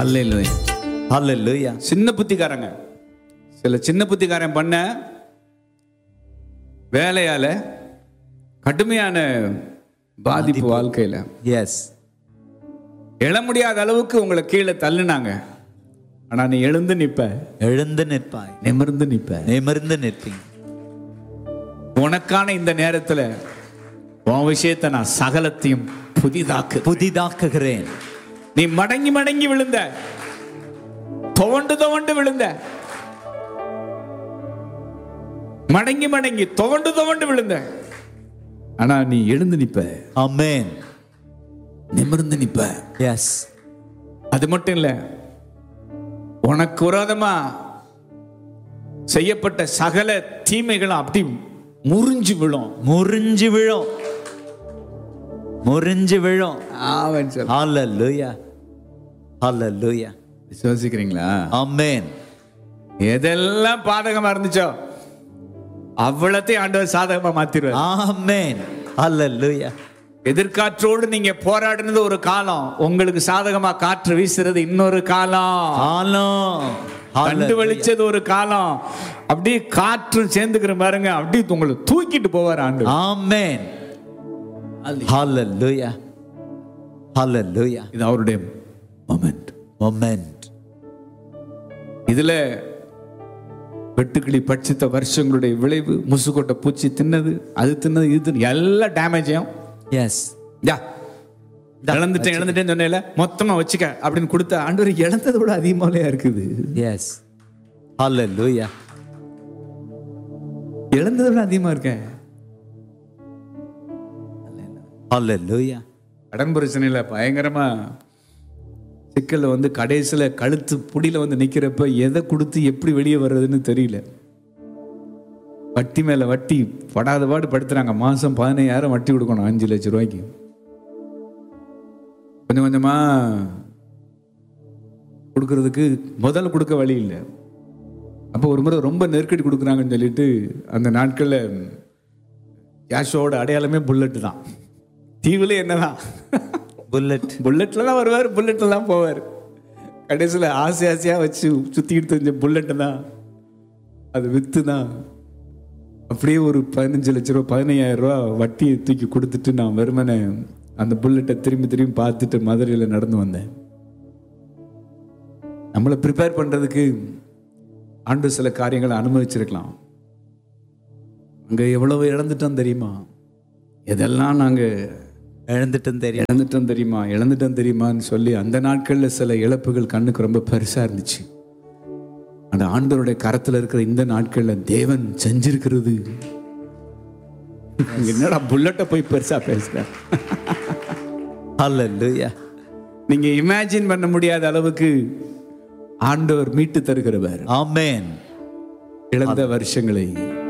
அல்லேலூயா Hallelujah. சின்ன புத்திக்காரங்க சில சின்ன புத்திக்காரன் பண்ண வேலையால கடுமையான பாதிப்பு வாழ்க்கையில Yes. எழ முடியாத அளவுக்கு உங்களை கீழே தள்ளுனாங்க ஆனா நீ எழுந்து நிப்ப எழுந்து நிற்பாய் நிமிர்ந்து நிப்ப நிமிர்ந்து நிற்பீங்க உனக்கான இந்த நேரத்துல உன் விஷயத்தை நான் சகலத்தையும் புதிதாக்கு புதிதாக்குகிறேன் நீ மடங்கி மடங்கி விழுந்த துவண்டு துவண்டு விழுந்த மடங்கி மடங்கி துவண்டு துவண்டு விழுந்த ஆனா நீ எழுந்து நிப்ப Amen. நிமிர்ந்து நிப்ப Yes. அது மட்டும் இல்ல உனக்கு விரோதமா செய்யப்பட்ட சகல தீமைகளும் அப்படி முறிஞ்சு விழும் முறிஞ்சு விழும் முறிஞ்சு விழும் ஆவன் சொல்ல Hallelujah. Hallelujah. விசுவாசிக்கிறீங்களா Amen. எதெல்லாம் பாதகமா இருந்துச்சோ அவ்வளத்தையும் ஆண்டவர் சாதகமா மாத்திருவார் Amen. Hallelujah. எதிர்காற்றோடு நீங்க போராடினது ஒரு காலம் உங்களுக்கு சாதகமா காற்று வீசுறது இன்னொரு காலம் ஆலம். கண்டு Hallelujah. வெளிச்சது ஒரு காலம் அப்படியே காற்று சேர்ந்துக்கிற பாருங்க அப்படியே உங்களை தூக்கிட்டு போவார் ஆண்டு Amen. Hallelujah. Hallelujah. இது அவருடைய மொமெண்ட் Moment. இதுல வெட்டுக்கிளி பட்சித்த வருஷங்களுடைய விளைவு முசுக்கொட்டை பூச்சி தின்னது அது தின்னது இது தின்னது எல்லா டேமேஜையும் Yes. யா இழந்துட்டேன் இழந்துட்டேன்னு சொன்னேல மொத்தமா வச்சுக்க அப்படின்னு கொடுத்த ஆண்டவர் இழந்ததை விட அதிகமாவே இருக்குது Yes. Hallelujah. இழந்ததை விட அதிகமா இருக்கேன் Hallelujah. கடன் பிரச்சனையில பயங்கரமா சிக்கல்ல வந்து கடைசியில கழுத்து புடியில வந்து நிக்கிறப்ப எதை கொடுத்து எப்படி வெளியே வர்றதுன்னு தெரியல வட்டி மேல வட்டி படாத பாடு படுத்துறாங்க மாசம் பதினையாயிரம் வட்டி கொடுக்கணும் அஞ்சு லட்சம் ரூபாய்க்கு கொஞ்சம் கொஞ்சமா கொடுக்கறதுக்கு முதல்ல கொடுக்க வழி இல்லை அப்போ ஒரு முறை ரொம்ப நெருக்கடி கொடுக்குறாங்கன்னு சொல்லிட்டு அந்த நாட்கள்ல கேஷோட அடையாளமே புல்லட்டு தான் தீவுல என்னதான் Bullet. புல்லட்ல தான் வருவார் புல்லட்ல தான் போவார் கடைசியில் ஆசை ஆசையா வச்சு சுத்திக்கிட்டு தெரிஞ்ச புல்லட்டு தான் அது வித்து தான் அப்படியே ஒரு பதினஞ்சு லட்ச ரூபா பதினையாயிரம் ரூபா வட்டியை தூக்கி கொடுத்துட்டு நான் வெறுமனே அந்த புல்லட்டை திரும்பி திரும்பி பார்த்துட்டு மதுரையில் நடந்து வந்தேன் நம்மளை ப்ரிப்பேர் பண்றதுக்கு ஆண்டு சில காரியங்களை அனுமதிச்சிருக்கலாம் அங்க எவ்வளவு இழந்துட்டோம் தெரியுமா எதெல்லாம் நாங்க எழுந்துட்டும் தெரியும் இழந்துட்டோம் தெரியுமா இழந்துட்டோம் தெரியுமான்னு சொல்லி அந்த நாட்கள்ல சில இழப்புகள் கண்ணுக்கு ரொம்ப பெருசா இருந்துச்சு அந்த ஆண்டவருடைய கரத்துல இருக்கிற இந்த நாட்கள்ல தேவன் செஞ்சிருக்கிறது என்னடா புல்லட்டை போய் பெருசா பேசுற Hallelujah. நீங்க இமேஜின் பண்ண முடியாத அளவுக்கு ஆண்டவர் மீட்டு தருகிறவர் Amen. இழந்த வருஷங்களை